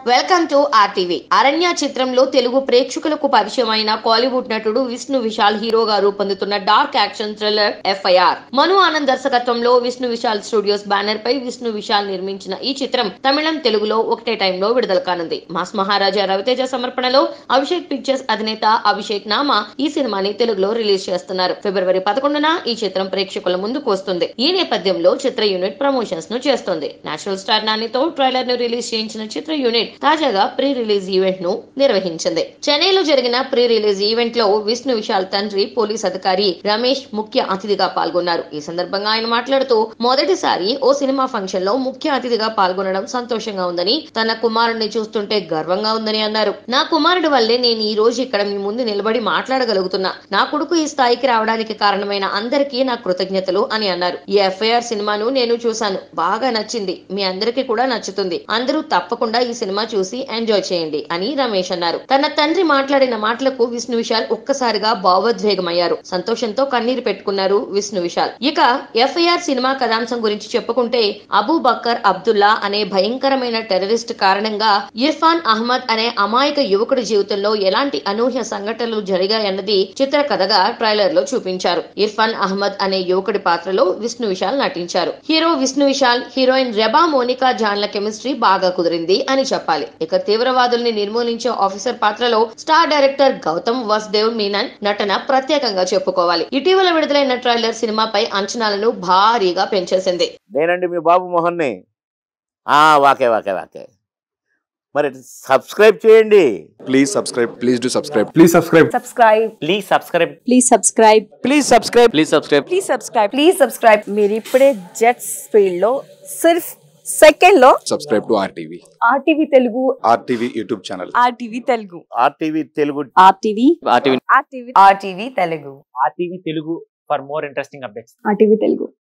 Welcome to RTV అరణ్య చిత్రంలో తెలుగు ప్రేక్షకులకు పరిచయమైన కాలీవుడ్ నటుడు విష్ణు విశాల్ హీరోగా రూపొందుతున్న dark action thriller FIR Manu Anand దర్శకత్వంలో విష్ణు విశాల్ స్టూడియోస్ బ్యానర్ పై విష్ణు విశాల్ నిర్మించిన ఈ చిత్రం తమిళం తెలుగులో ఒకటే టైంలో విడుదల కానుంది మాస్ మహారాజా రవితేజ సమర్పణలో అభిషేక్ పిక్చర్స్ అధినేత అభిషేక్ నామా ఈ సినిమాని తెలుగులో రిలీజ్ చేస్తున్నారు ఫిబ్రవరి పదకొండున ఈ చిత్రం ప్రేక్షకుల ముందుకు వస్తుంది ఈ నేపథ్యంలో చిత్ర యూనిట్ ప్రమోషన్స్ ను చేస్తుంది నేషనల్ స్టార్ నానితో ట్రైలర్ ను రిలీజ్ చేయించిన చిత్ర యూనిట్ తాజాగా ప్రీ రిలీజ్ ఈవెంట్ ను నిర్వహించింది చెన్నైలో జరిగిన ప్రీ రిలీజ్ ఈవెంట్ లో విష్ణు విశాల్ తండ్రి పోలీస్ అధికారి రమేష్ ముఖ్య అతిథిగా పాల్గొన్నారు ఈ సందర్భంగా ఆయన మాట్లాడుతూ మొదటిసారి ఓ సినిమా ఫంక్షన్ లో ముఖ్య అతిథిగా పాల్గొనడం సంతోషంగా ఉందని తన కుమారుడిని చూస్తుంటే గర్వంగా ఉందని అన్నారు నా కుమారుడు వల్లే నేను ఈ రోజు ఇక్కడ మీ ముందు నిలబడి మాట్లాడగలుగుతున్నా నా కొడుకు ఈ స్థాయికి రావడానికి కారణమైన అందరికీ నా కృతజ్ఞతలు అని అన్నారు ఈ ఎఫ్ఐఆర్ సినిమాను నేను చూశాను బాగా నచ్చింది మీ అందరికీ కూడా నచ్చుతుంది అందరూ తప్పకుండా ఈ సినిమా చూసి ఎంజాయ్ చేయండి అని రమేష్ అన్నారు తన తండ్రి మాట్లాడిన మాటలకు విష్ణు విశాల్ ఒక్కసారిగా భావోద్వేగమయ్యారు సంతోషంతో కన్నీరు పెట్టుకున్నారు విష్ణు విశాల్ ఇక ఎఫ్ఐఆర్ సినిమా కథాంశం గురించి చెప్పుకుంటే అబూ బక్కర్ అబ్దుల్లా అనే భయంకరమైన టెర్రరిస్ట్ కారణంగా ఇర్ఫాన్ అహ్మద్ అనే అమాయక యువకుడి జీవితంలో ఎలాంటి అనూహ్య సంఘటనలు జరిగాయన్నది చిత్ర కథగా ట్రైలర్ లో చూపించారు ఇర్ఫాన్ అహ్మద్ అనే యువకుడి పాత్రలో విష్ణు విశాల్ నటించారు హీరో విష్ణు విశాల్ హీరోయిన్ రెబా మోనికా జాన్ల కెమిస్ట్రీ బాగా కుదిరింది అని చెప్పాలి ఇక తీవ్రవాదుల్ని నిర్మూలించే ఆఫీసర్ పాత్రలో స్టార్ డైరెక్టర్ గౌతమ్ వసుదేవ్ మీనన్ నటన ప్రత్యేకంగా చెప్పుకోవాలి ఇటీవల విడుదలైన ట్రైలర్ సినిమాపై అంచనాలను భారీగా పెంచేసింది నేనండి మీ బాబు మోహన్ని ఆ, వాకే వాకే వాకే మరి సబ్స్క్రైబ్ చేయండి Please subscribe. Please do subscribe. Please subscribe. subscribe please subscribe please subscribe please subscribe please subscribe please subscribe please subscribe మీరు ఇప్పుడే జెట్స్ ఫీల్డ్ లో సిర్ఫ్ సెకండ్ లో Subscribe to RTV. RTV Telugu RTV YouTube channel. RTV Telugu RTV Telugu RTV RTV RTV RTV Telugu RTV Telugu for more interesting updates RTV Telugu